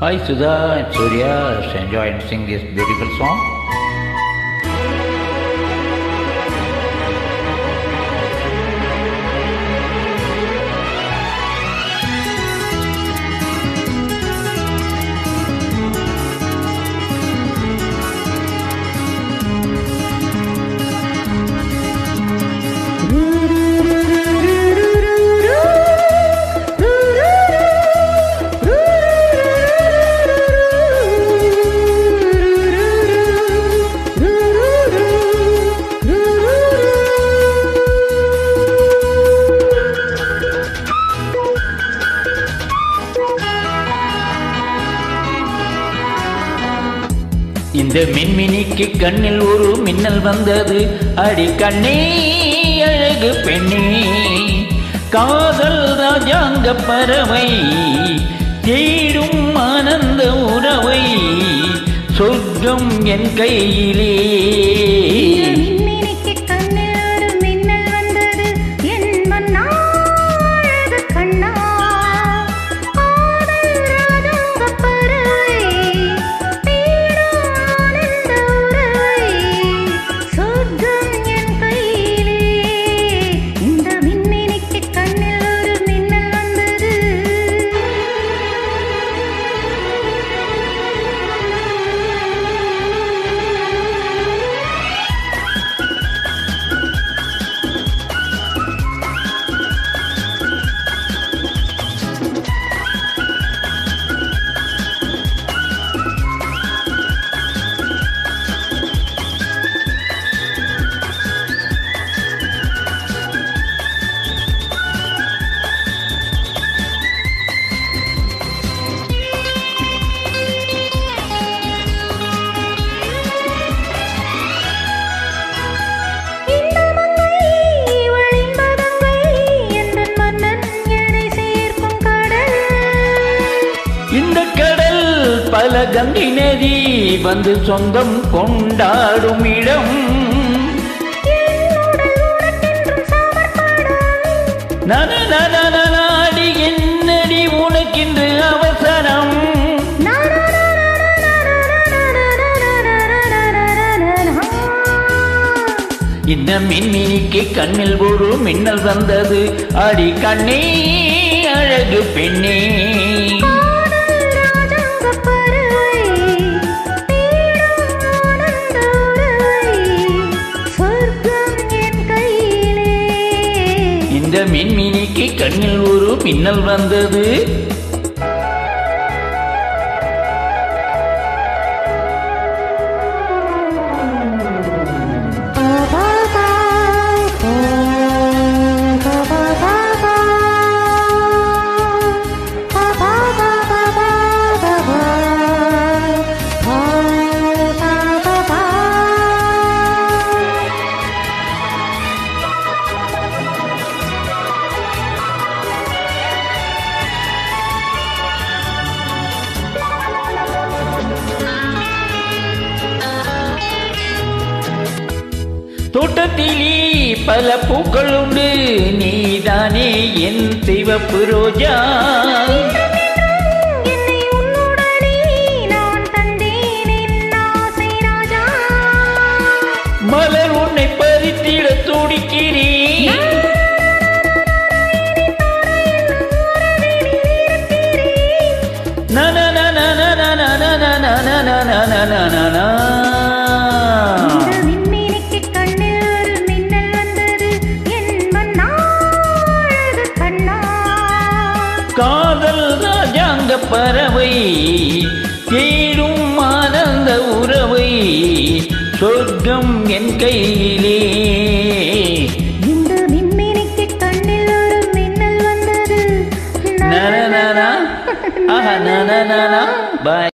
Hi Sudha and Surya, just enjoy and sing this beautiful song. இந்த மின்மினிக்கு கண்ணில் ஒரு மின்னல் வந்தது அடி கண்ணே அழகு பெண்ணே காதல் ராஜாங்க பறவை தேடும் ஆனந்த உறவை சொர்க்கம் என் கையிலே மின்மினிக்கு கண்ணில் ஒரு மின்னல் வந்தது என் மன்னா அழகு கண்ணா காதல் ராஜாங்க பறவை தேடும் ஆனந்த உறவை சொர்க்கம் என் கையிலே இந்த மின்மினிக்கு கண்ணில் ஒரு மின்னல் வந்தது இந்த மங்கை இவள் இன்பதங்கை எந்தன் மன்னன் என்னை சேர்க்கும் கடல் இந்த கடல் பல கங்கை நதி வந்து சொந்தம் கொண்டாடும் இடம் என்னுடல் உனக்கென்றும் சமர்ப்பணம் நன நன நாடி என்னடி உனக்கின்று அவசரம் இந்த மின்மினிக்கு கண்ணில் ஒரு மின்னல் வந்தது அடி கண்ணே அழகு பெண்ணே காதல் ராஜாங்கப் பறவை, தேடும் ஆனந்த உறவை, சொர்க்கம் என் கையிலே இந்த மின்மினிக்கு கண்ணில் ஒரு மின்னல் வந்தது தோட்டத்திலே பல பூக்கள் உண்டு நீதானே என் சிவப்பு ரோஜா என்னை உன்னுடனே நான் தந்தேன் என் ஆசை ராஜா மலர் உன்னை பறித்திட துடிக்கிறேன் நன நன நன நன நன நன நன நன நன. இந்த மின்மினிக்கு கண்ணில் ஒரு மின்னல் வந்தது என் மன்னா அழகு கண்ணா காதல் ராஜாங்க பறவை தேடும் ஆனந்த உறவை சொர்க்கம் என் கையிலே இந்த மின்மினிக்கு கண்ணில் ஒரு மின்னல் வந்தது நன நன ஆஹா நன நன பாய்